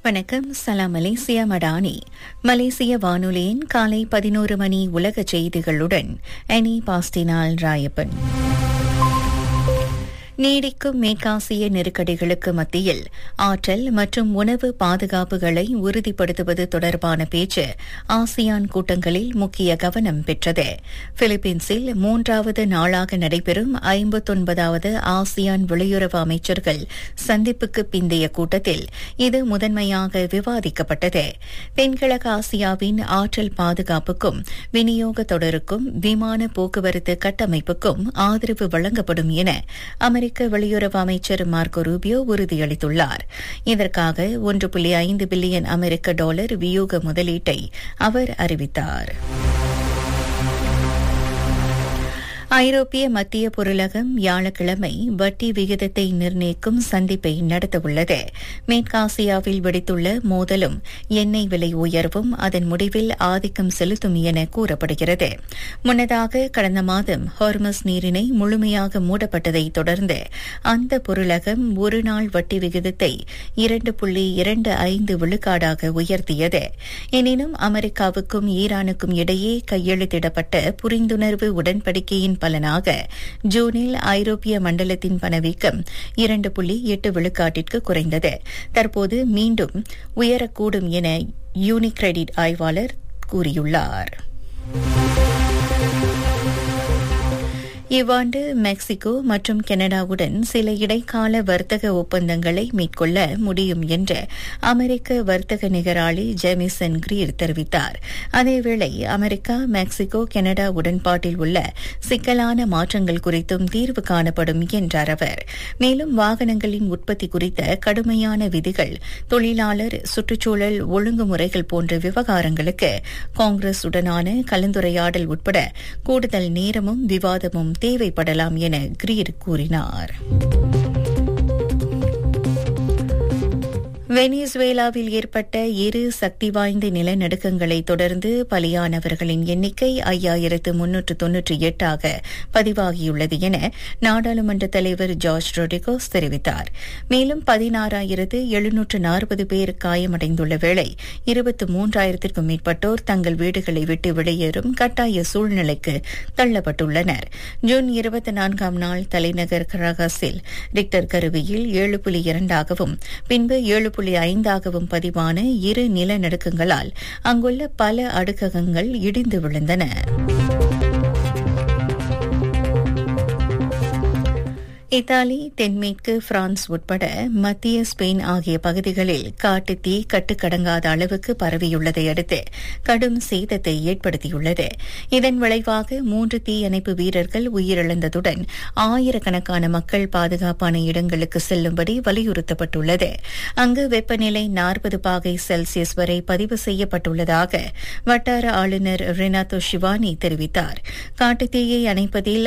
வணக்கம் சலாம் மலேசியா மடானி மலேசிய வானொலியின் காலை பதினோரு மணி உலக செய்திகளுடன் அனி பாஸ்டினால் ராயப்பன் நீடிக்கும் மேற்காசிய நெருக்கடிகளுக்கு மத்தியில் ஆற்றல் மற்றும் உணவு பாதுகாப்புகளை உறுதிப்படுத்துவது தொடர்பான பேச்சு ஆசியான் கூட்டங்களில் முக்கிய கவனம் பெற்றது பிலிப்பீன்ஸில் மூன்றாவது நாளாக நடைபெறும் ஐம்பத்தொன்பதாவது ஆசியான் வெளியுறவு அமைச்சர்கள் சந்திப்புக்கு பிந்தைய கூட்டத்தில் இது முதன்மையாக விவாதிக்கப்பட்டது தென்கிழக்கு ஆசியாவின் ஆற்றல் பாதுகாப்புக்கும் விநியோக தொடருக்கும் விமான போக்குவரத்து கட்டமைப்புக்கும் ஆதரவு வழங்கப்படும் என அமெரிக்க வெளியுறவு அமைச்சர் மார்க்கோ ரூபியோ உறுதியளித்துள்ளார் இதற்காக ஒன்று புள்ளி ஐந்து பில்லியன் அமெரிக்க டாலர் வியூக முதலீட்டை அவர் அறிவித்தார் ஐரோப்பிய மத்திய பொருளகம் வியாழக்கிழமை வட்டி விகிதத்தை நிர்ணயிக்கும் சந்திப்பை நடத்தவுள்ளது மேற்காசியாவில் வெடித்துள்ள மோதலும் எண்ணெய் விலை உயர்வும் அதன் முடிவில் ஆதிக்கம் செலுத்தும் என கூறப்படுகிறது முன்னதாக கடந்த மாதம் ஹார்மஸ் நீரிணை முழுமையாக மூடப்பட்டதை தொடர்ந்து அந்த பொருளகம் ஒருநாள் வட்டி விகிதத்தை இரண்டு புள்ளி இரண்டு ஐந்து விழுக்காடாக உயர்த்தியது எனினும் அமெரிக்காவுக்கும் ஈரானுக்கும் இடையே கையெழுத்திடப்பட்ட புரிந்துணர்வு உடன்படிக்கையின் பலனாக ஜூனில் ஐரோப்பிய மண்டலத்தின் பணவீக்கம் இரண்டு புள்ளி எட்டு விழுக்காட்டிற்கு குறைந்தது தற்போது மீண்டும் உயரக்கூடும் என யூனிகிரெடிட் ஆய்வாளர் கூறியுள்ளார் இவ்வாண்டு மெக்சிகோ மற்றும் கனடாவுடன் சில இடைக்கால வர்த்தக ஒப்பந்தங்களை மேற்கொள்ள முடியும் என்று அமெரிக்க வர்த்தக நிகராளி ஜெமிசன் கிரீர் தெரிவித்தார் அதேவேளை அமெரிக்கா மெக்சிகோ கனடா உடன்பாட்டில் உள்ள சிக்கலான மாற்றங்கள் குறித்தும் தீர்வு காணப்படும் என்றார் அவர் மேலும் வாகனங்களின் உற்பத்தி குறித்த கடுமையான விதிகள் தொழிலாளர் சுற்றுச்சூழல் ஒழுங்குமுறைகள் போன்ற விவகாரங்களுக்கு காங்கிரஸ் உடனான கலந்துரையாடல் உட்பட கூடுதல் நேரமும் விவாதமும் தேவைப்படலாம் என கிரீர் கூறினார் வெனிசுவேலாவில் ஏற்பட்ட இரு சக்தி வாய்ந்த நிலநடுக்கங்களை தொடர்ந்து பலியானவர்களின் எண்ணிக்கை ஐயாயிரத்து முன்னூற்று தொன்னூற்றி எட்டாக பதிவாகியுள்ளது என நாடாளுமன்ற தலைவர் ஜார்ஜ் ரொடிகோஸ் தெரிவித்தார் மேலும் பதினாறாயிரத்து எழுநூற்று நாற்பது பேர் காயமடைந்துள்ள வேளை இருபத்தி மூன்றாயிரத்திற்கும் மேற்பட்டோர் தங்கள் வீடுகளை விட்டு வெளியேறும் கட்டாய சூழ்நிலைக்கு தள்ளப்பட்டுள்ளனர் ஜூன் இருபத்தி நான்காம் நாள் தலைநகர் கராகாஸில் ரிக்டர் கருவியில் ஏழு புள்ளி இரண்டாகவும் பின்பு ஏழு புள்ளி ஐந்தாகவும் பதிவான இரு நிலநடுக்கங்களால் அங்குள்ள பல அடுக்ககங்கள் இடிந்து விழுந்தன இத்தாலி தென்மேற்கு பிரான்ஸ் உட்பட மத்திய ஸ்பெயின் ஆகிய பகுதிகளில் காட்டுத் தீ கட்டுக்கடங்காத அளவுக்கு பரவியுள்ளதை அடுத்து கடும் சேதத்தை ஏற்படுத்தியுள்ளது இதன் விளைவாக மூன்று தீயணைப்பு வீரர்கள் உயிரிழந்ததுடன் ஆயிரக்கணக்கான மக்கள் பாதுகாப்பான இடங்களுக்கு செல்லும்படி வலியுறுத்தப்பட்டுள்ளது அங்கு வெப்பநிலை நாற்பது பாகை செல்சியஸ் வரை பதிவு செய்யப்பட்டுள்ளதாக வட்டார ஆளுநர் ரெனாத்தோ ஷிவானி தெரிவித்தார் காட்டுத்தீயை அணைப்பதில்